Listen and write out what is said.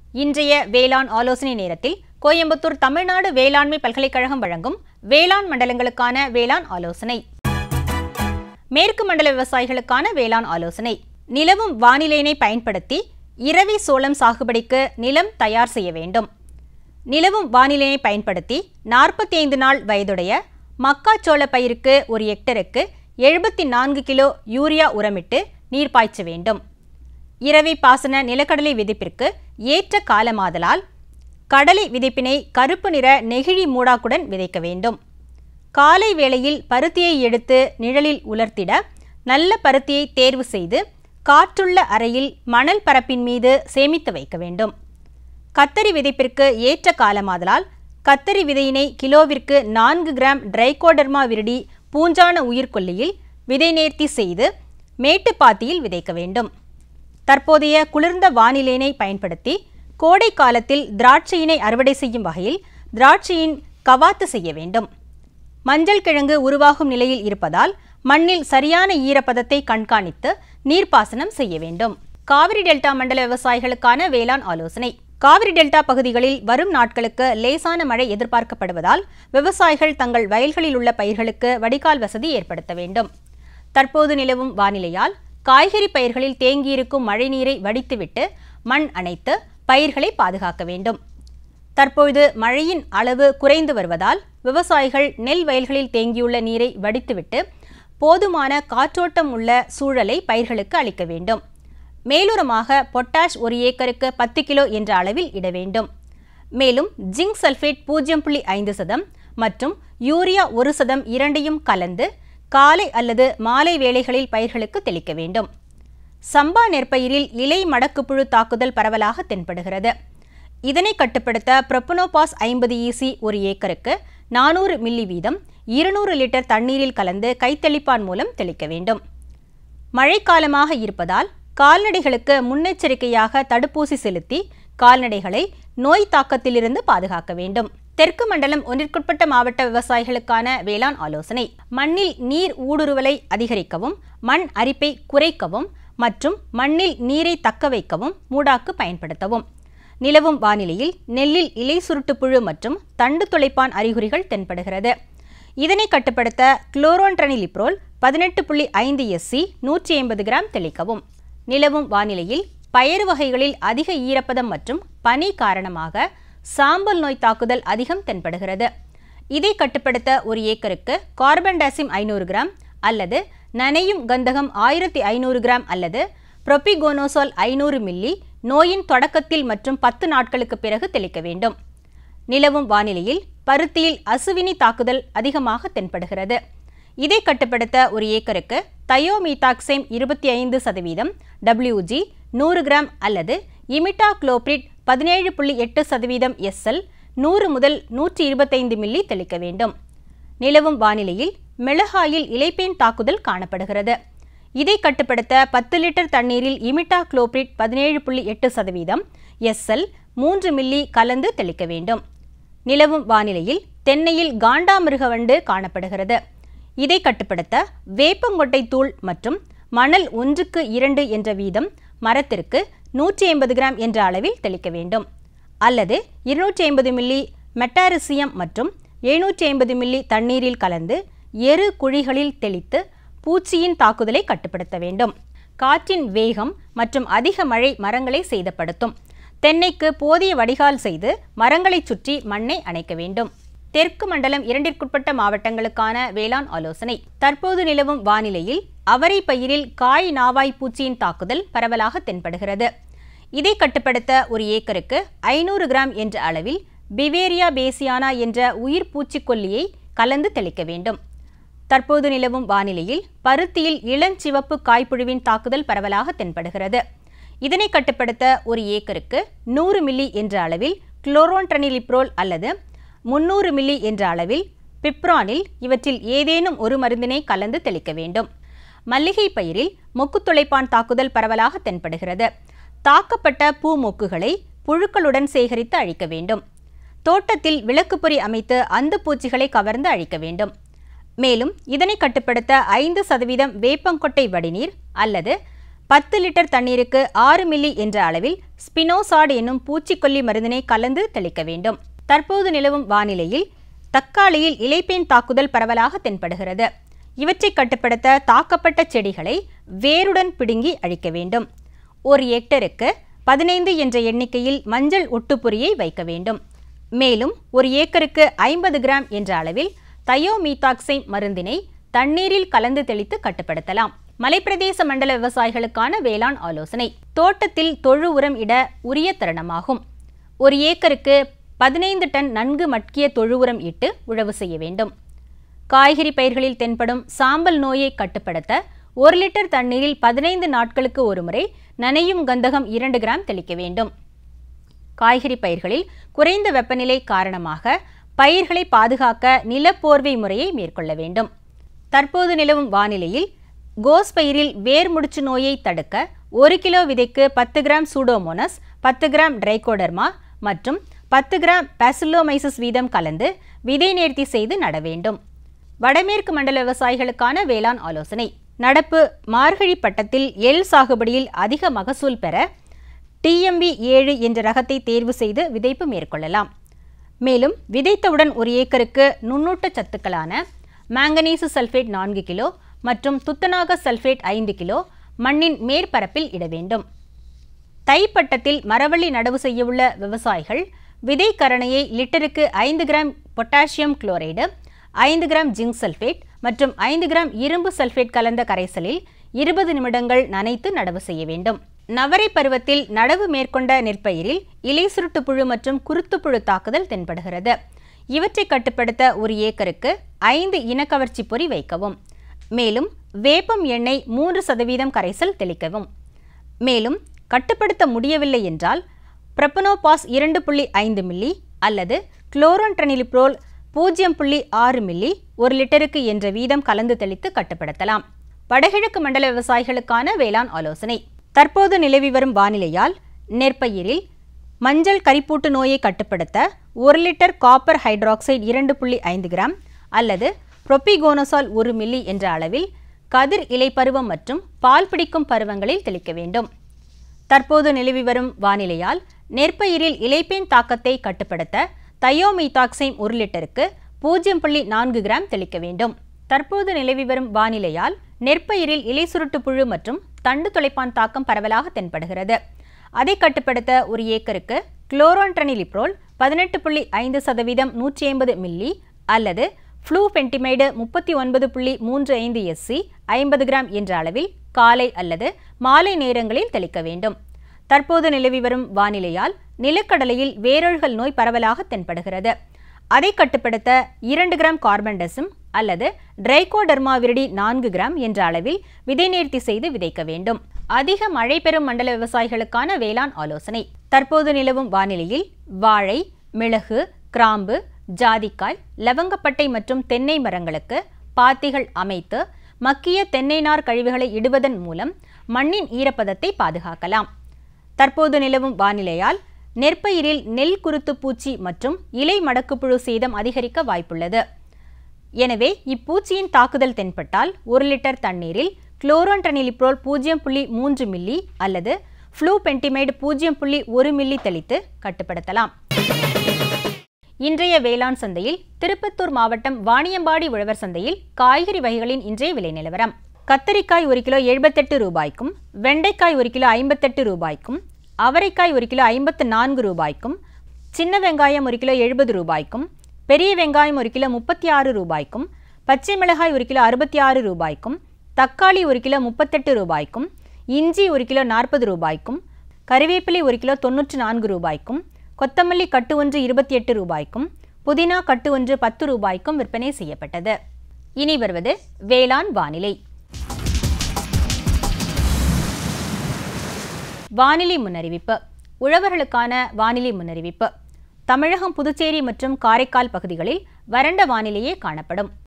இன்றைய வேளாண் ஆலோசனை நேரத்தில் கோயம்புத்தூர் தமிழ்நாடு வேளாண்மை பல்கலைக்கழகம் வழங்கும் வேளாண் மண்டலங்களுக்கான வேளாண் ஆலோசனை மேற்கு மண்டல விவசாயிகளுக்கான வேளாண் ஆலோசனை நிலவும் வானிலையினை பயன்படுத்தி இரவி சோளம் சாகுபடிக்கு நிலம் தயார் செய்ய வேண்டும் நிலவும் வானிலையை பயன்படுத்தி நாற்பத்தி ஐந்து நாள் வயதுடைய மக்காச்சோள பயிருக்கு ஒரு ஹெக்டருக்கு எழுபத்தி நான்கு கிலோ யூரியா உரமிட்டு நீர் பாய்ச்ச வேண்டும் இரவி பாசன நிலக்கடலை விதைப்பிற்கு ஏற்ற காலமாதலால் கடலை விதைப்பினை கருப்பு நிற நெகிழி மூடாக்குடன் விதைக்க வேண்டும் காலை வேளையில் பருத்தியை எடுத்து நிழலில் உலர்த்திட நல்ல பருத்தியை தேர்வு செய்து காற்றுள்ள அறையில் மணல் பரப்பின் மீது சேமித்து வைக்க வேண்டும் கத்தரி விதைப்பிற்கு ஏற்ற காலமாதலால் கத்தரி விதையினை கிலோவிற்கு நான்கு கிராம் ட்ரைகோடர்மா விரிடி பூஞ்சான உயிர்கொல்லியில் விதை நேர்த்தி செய்து மேட்டுப்பாத்தியில் விதைக்க வேண்டும் தற்போதைய குளிர்ந்த வானிலையினை பயன்படுத்தி கோடை காலத்தில் திராட்சையினை அறுவடை செய்யும் வகையில் திராட்சையின் கவாத்து செய்ய வேண்டும் மஞ்சள் கிழங்கு உருவாகும் நிலையில் இருப்பதால் மண்ணில் சரியான ஈரப்பதத்தை கண்காணித்து நீர்ப்பாசனம் செய்ய வேண்டும் காவிரி டெல்டா மண்டல விவசாயிகளுக்கான வேளாண் ஆலோசனை காவிரி டெல்டா பகுதிகளில் வரும் நாட்களுக்கு லேசான மழை எதிர்பார்க்கப்படுவதால் விவசாயிகள் தங்கள் வயல்களில் உள்ள பயிர்களுக்கு வடிகால் வசதி ஏற்படுத்த வேண்டும் தற்போது நிலவும் வானிலையால் காய்கறி பயிர்களில் தேங்கியிருக்கும் மழைநீரை வடித்துவிட்டு மண் அணைத்து பயிர்களை பாதுகாக்க வேண்டும் தற்பொழுது மழையின் அளவு குறைந்து வருவதால் விவசாயிகள் நெல் வயல்களில் தேங்கியுள்ள நீரை வடித்துவிட்டு போதுமான காற்றோட்டம் உள்ள சூழலை பயிர்களுக்கு அளிக்க வேண்டும் மேலுரமாக பொட்டாஷ் ஒரு ஏக்கருக்கு பத்து கிலோ என்ற அளவில் இட வேண்டும் மேலும் ஜிங்க் சல்ஃபேட் பூஜ்ஜியம் புள்ளி ஐந்து சதம் மற்றும் யூரியா ஒரு சதம் இரண்டையும் கலந்து காலை அல்லது மாலை வேளைகளில் பயிர்களுக்கு தெளிக்க வேண்டும் சம்பா நெற்பயிரில் இலை மடக்குப்புழு தாக்குதல் பரவலாக தென்படுகிறது இதனை கட்டுப்படுத்த ப்ரொப்பனோபாஸ் ஐம்பது ஈசி ஒரு ஏக்கருக்கு நானூறு மில்லி வீதம் இருநூறு லிட்டர் தண்ணீரில் கலந்து கைத்தெளிப்பான் மூலம் தெளிக்க வேண்டும் மழைக்காலமாக இருப்பதால் கால்நடைகளுக்கு முன்னெச்சரிக்கையாக தடுப்பூசி செலுத்தி கால்நடைகளை நோய் தாக்கத்திலிருந்து பாதுகாக்க வேண்டும் தெற்கு மண்டலம் ஒன்றிற்குட்பட்ட மாவட்ட விவசாயிகளுக்கான வேளாண் ஆலோசனை மண்ணில் நீர் ஊடுருவலை அதிகரிக்கவும் மண் அரிப்பை குறைக்கவும் மற்றும் மண்ணில் நீரை தக்க வைக்கவும் மூடாக்கு பயன்படுத்தவும் நிலவும் வானிலையில் நெல்லில் இலை சுருட்டுப்புழு மற்றும் தண்டு துளைப்பான் அறிகுறிகள் தென்படுகிறது இதனை கட்டுப்படுத்த குளோரோன்ட்ரனிலிப்ரோல் பதினெட்டு புள்ளி ஐந்து எஸ்சி நூற்றி ஐம்பது கிராம் தெளிக்கவும் நிலவும் வானிலையில் பயறு வகைகளில் அதிக ஈரப்பதம் மற்றும் பனி காரணமாக சாம்பல் நோய் தாக்குதல் அதிகம் தென்படுகிறது இதை கட்டுப்படுத்த ஒரு ஏக்கருக்கு கார்பன் டாசிம் ஐநூறு கிராம் அல்லது நனையும் கந்தகம் ஆயிரத்தி ஐநூறு கிராம் அல்லது புரோபிகோனோசால் ஐநூறு மில்லி நோயின் தொடக்கத்தில் மற்றும் பத்து நாட்களுக்கு பிறகு தெளிக்க வேண்டும் நிலவும் வானிலையில் பருத்தியில் அசுவினி தாக்குதல் அதிகமாக தென்படுகிறது இதை கட்டுப்படுத்த ஒரு ஏக்கருக்கு தயோமீதாக்சைம் இருபத்தி ஐந்து சதவீதம் டபிள்யூஜி நூறு கிராம் அல்லது இமிட்டா குளோப்ரிட் பதினேழு புள்ளி எட்டு சதவீதம் எஸ்எல் நூறு முதல் நூற்றி இருபத்தைந்து மில்லி தெளிக்க வேண்டும் நிலவும் வானிலையில் மிளகாயில் இலைப்பேன் தாக்குதல் காணப்படுகிறது இதை கட்டுப்படுத்த பத்து லிட்டர் தண்ணீரில் இமிட்டா குளோப்ரிட் பதினேழு புள்ளி எட்டு சதவீதம் எஸ்எல் மூன்று மில்லி கலந்து தெளிக்க வேண்டும் நிலவும் வானிலையில் தென்னையில் காண்டாமிருகவண்டு காணப்படுகிறது இதை கட்டுப்படுத்த வேப்பங்கொட்டை தூள் மற்றும் மணல் ஒன்றுக்கு இரண்டு என்ற வீதம் மரத்திற்கு நூற்றி ஐம்பது கிராம் என்ற அளவில் தெளிக்க வேண்டும் அல்லது இருநூற்றி ஐம்பது மில்லி மெட்டாரிசியம் மற்றும் எழுநூற்றி ஐம்பது மில்லி தண்ணீரில் கலந்து எரு குழிகளில் தெளித்து பூச்சியின் தாக்குதலை கட்டுப்படுத்த வேண்டும் காற்றின் வேகம் மற்றும் அதிக மழை மரங்களை சேதப்படுத்தும் தென்னைக்கு போதிய வடிகால் செய்து மரங்களைச் சுற்றி மண்ணை அணைக்க வேண்டும் தெற்கு மண்டலம் இரண்டிற்குட்பட்ட மாவட்டங்களுக்கான வேளாண் ஆலோசனை தற்போது நிலவும் வானிலையில் அவரை பயிரில் காய் நாவாய் பூச்சியின் தாக்குதல் பரவலாக தென்படுகிறது இதை கட்டுப்படுத்த ஒரு ஏக்கருக்கு ஐநூறு கிராம் என்ற அளவில் பிவேரியா பேசியானா என்ற உயிர் பூச்சிக்கொல்லியை கலந்து தெளிக்க வேண்டும் தற்போது நிலவும் வானிலையில் பருத்தியில் இளஞ்சிவப்பு காய்ப்புழுவின் தாக்குதல் பரவலாக தென்படுகிறது இதனை கட்டுப்படுத்த ஒரு ஏக்கருக்கு நூறு மில்லி என்ற அளவில் குளோரோன்ட்ரனிலிப்ரோல் அல்லது முன்னூறு மில்லி என்ற அளவில் பிப்ரானில் இவற்றில் ஏதேனும் ஒரு மருந்தினை கலந்து தெளிக்க வேண்டும் மல்லிகை பயிரில் மொக்குத்துளைப்பான் தாக்குதல் பரவலாக தென்படுகிறது தாக்கப்பட்ட பூ மொக்குகளை புழுக்களுடன் சேகரித்து அழிக்க வேண்டும் தோட்டத்தில் விளக்குப்பொறி அமைத்து அந்த பூச்சிகளை கவர்ந்து அழிக்க வேண்டும் மேலும் இதனை கட்டுப்படுத்த ஐந்து சதவீதம் வேப்பங்கொட்டை வடிநீர் அல்லது பத்து லிட்டர் தண்ணீருக்கு ஆறு மில்லி என்ற அளவில் ஸ்பினோசாட் என்னும் பூச்சிக்கொல்லி மருந்தினை கலந்து தெளிக்க வேண்டும் தற்போது நிலவும் வானிலையில் தக்காளியில் இலைப்பேன் தாக்குதல் பரவலாக தென்படுகிறது இவற்றை கட்டுப்படுத்த தாக்கப்பட்ட செடிகளை வேருடன் பிடுங்கி அழிக்க வேண்டும் ஒரு ஹெக்டருக்கு பதினைந்து என்ற எண்ணிக்கையில் மஞ்சள் ஒட்டுப்பொறியை வைக்க வேண்டும் மேலும் ஒரு ஏக்கருக்கு ஐம்பது கிராம் என்ற அளவில் தயோமீத்தாக்சை மருந்தினை தண்ணீரில் கலந்து தெளித்து கட்டுப்படுத்தலாம் மலைப்பிரதேச மண்டல விவசாயிகளுக்கான வேளாண் ஆலோசனை தோட்டத்தில் தொழு உரம் இட உரிய தருணமாகும் ஒரு ஏக்கருக்கு பதினைந்து டன் நன்கு மட்கிய தொழு உரம் இட்டு உழவு செய்ய வேண்டும் காய்கறி பயிர்களில் தென்படும் சாம்பல் நோயை கட்டுப்படுத்த ஒரு லிட்டர் தண்ணீரில் பதினைந்து நாட்களுக்கு ஒருமுறை நனையும் கந்தகம் இரண்டு கிராம் தெளிக்க வேண்டும் காய்கறி பயிர்களில் குறைந்த வெப்பநிலை காரணமாக பயிர்களை பாதுகாக்க நிலப்போர்வை முறையை மேற்கொள்ள வேண்டும் தற்போது நிலவும் வானிலையில் கோஸ் பயிரில் வேர் முடிச்சு நோயை தடுக்க ஒரு கிலோ விதைக்கு பத்து கிராம் சூடோமோனஸ் பத்து கிராம் ட்ரைகோடர்மா மற்றும் பத்து கிராம் பாசிலோமைசஸ் வீதம் கலந்து விதை நேர்த்தி செய்து நட வேண்டும் வடமேற்கு மண்டல விவசாயிகளுக்கான வேளாண் ஆலோசனை நடப்பு மார்கழி பட்டத்தில் எள் சாகுபடியில் அதிக மகசூல் பெற டிஎம்பி ஏழு என்ற ரகத்தை தேர்வு செய்து விதைப்பு மேற்கொள்ளலாம் மேலும் விதைத்தவுடன் ஒரு ஏக்கருக்கு நுண்ணூட்ட சத்துக்களான மாங்கனீசு சல்ஃபேட் நான்கு கிலோ மற்றும் துத்தநாக சல்ஃபேட் ஐந்து கிலோ மண்ணின் மேற்பரப்பில் இட வேண்டும் தைப்பட்டத்தில் மரவள்ளி நடவு செய்யவுள்ள விவசாயிகள் விதை கரணையை லிட்டருக்கு ஐந்து கிராம் பொட்டாசியம் குளோரைடு ஐந்து கிராம் ஜிங்க் சல்ஃபேட் மற்றும் ஐந்து கிராம் இரும்பு சல்ஃபேட் கலந்த கரைசலில் இருபது நிமிடங்கள் நனைத்து நடவு செய்ய வேண்டும் நவரை பருவத்தில் நடவு மேற்கொண்ட நெற்பயிரில் இலை சுருட்டு புழு மற்றும் குருத்துப்புழு தாக்குதல் தென்படுகிறது இவற்றை கட்டுப்படுத்த ஒரு ஏக்கருக்கு ஐந்து இனக்கவர்ச்சி பொறி வைக்கவும் மேலும் வேப்பம் எண்ணெய் மூன்று சதவீதம் கரைசல் தெளிக்கவும் மேலும் கட்டுப்படுத்த முடியவில்லை என்றால் பிரப்பனோபாஸ் இரண்டு புள்ளி ஐந்து மில்லி அல்லது குளோரோன்ட்ரனிலிப்ரோல் பூஜ்ஜியம் புள்ளி ஆறு மில்லி ஒரு லிட்டருக்கு என்ற வீதம் கலந்து தெளித்து கட்டுப்படுத்தலாம் வடகிழக்கு மண்டல விவசாயிகளுக்கான வேளாண் ஆலோசனை தற்போது நிலவி வரும் வானிலையால் நெற்பயிரில் மஞ்சள் கரிப்பூட்டு நோயை கட்டுப்படுத்த ஒரு லிட்டர் காப்பர் ஹைட்ராக்சைடு இரண்டு புள்ளி ஐந்து கிராம் அல்லது புரோபிகோனசால் ஒரு மில்லி என்ற அளவில் கதிர் இலை பருவம் மற்றும் பால் பிடிக்கும் பருவங்களில் தெளிக்க வேண்டும் தற்போது நிலவி வரும் வானிலையால் நெற்பயிரில் இலைப்பேன் தாக்கத்தை கட்டுப்படுத்த தயோமீத்தாக்சைம் ஒரு லிட்டருக்கு பூஜ்ஜியம் புள்ளி நான்கு கிராம் தெளிக்க வேண்டும் தற்போது நிலவி வரும் வானிலையால் நெற்பயிரில் இலை சுருட்டு புழு மற்றும் தண்டு துளைப்பான் தாக்கம் பரவலாக தென்படுகிறது அதை கட்டுப்படுத்த ஒரு ஏக்கருக்கு குளோரோன்ட்ரனிலிப்ரோல் பதினெட்டு புள்ளி ஐந்து சதவீதம் நூற்றி ஐம்பது மில்லி அல்லது ஃப்ளூ பென்டிமைடு முப்பத்தி ஒன்பது புள்ளி மூன்று ஐந்து எஸ்சி ஐம்பது கிராம் என்ற அளவில் காலை அல்லது மாலை நேரங்களில் தெளிக்க வேண்டும் தற்போது நிலவி வரும் வானிலையால் நிலக்கடலையில் வேரழுகல் நோய் பரவலாக தென்படுகிறது அதை கட்டுப்படுத்த இரண்டு கிராம் கார்பன்டசம் அல்லது ட்ரைகோடர்மா விரிடி நான்கு கிராம் என்ற அளவில் விதை நேர்த்தி செய்து விதைக்க வேண்டும் அதிக மழை பெறும் மண்டல விவசாயிகளுக்கான வேளாண் ஆலோசனை தற்போது நிலவும் வானிலையில் வாழை மிளகு கிராம்பு ஜாதிக்காய் லவங்கப்பட்டை மற்றும் தென்னை மரங்களுக்கு பாத்திகள் அமைத்து மக்கிய தென்னை நார் கழிவுகளை இடுவதன் மூலம் மண்ணின் ஈரப்பதத்தை பாதுகாக்கலாம் தற்போது நிலவும் வானிலையால் நெற்பயிரில் நெல் குருத்து பூச்சி மற்றும் இலை மடக்குப்புழு சேதம் அதிகரிக்க வாய்ப்புள்ளது எனவே இப்பூச்சியின் தாக்குதல் தென்பட்டால் ஒரு லிட்டர் தண்ணீரில் குளோரோன்டனிலிப்ரோல் பூஜ்ஜியம் புள்ளி மூன்று மில்லி அல்லது ஃப்ளூ பென்டிமைடு பூஜ்ஜியம் புள்ளி ஒரு மில்லி தெளித்து கட்டுப்படுத்தலாம் இன்றைய வேளாண் சந்தையில் திருப்பத்தூர் மாவட்டம் வாணியம்பாடி உழவர் சந்தையில் காய்கறி வகைகளின் இன்றைய விலை நிலவரம் கத்தரிக்காய் ஒரு கிலோ எழுபத்தெட்டு ரூபாய்க்கும் வெண்டைக்காய் ஒரு கிலோ ஐம்பத்தெட்டு ரூபாய்க்கும் அவரைக்காய் ஒரு கிலோ ஐம்பத்து நான்கு ரூபாய்க்கும் சின்ன வெங்காயம் ஒரு கிலோ எழுபது ரூபாய்க்கும் பெரிய வெங்காயம் ஒரு கிலோ முப்பத்தி ஆறு ரூபாய்க்கும் பச்சை மிளகாய் ஒரு கிலோ அறுபத்தி ஆறு ரூபாய்க்கும் தக்காளி ஒரு கிலோ முப்பத்தெட்டு ரூபாய்க்கும் இஞ்சி ஒரு கிலோ நாற்பது ரூபாய்க்கும் கறிவேப்பிலை ஒரு கிலோ தொன்னூற்று நான்கு ரூபாய்க்கும் கொத்தமல்லி கட்டு ஒன்று இருபத்தி எட்டு ரூபாய்க்கும் புதினா கட்டு ஒன்று பத்து ரூபாய்க்கும் விற்பனை செய்யப்பட்டது இனி வருவது வேளாண் வானிலை வானிலை முன்னறிவிப்பு உழவர்களுக்கான வானிலை முன்னறிவிப்பு தமிழகம் புதுச்சேரி மற்றும் காரைக்கால் பகுதிகளில் வறண்ட வானிலையே காணப்படும்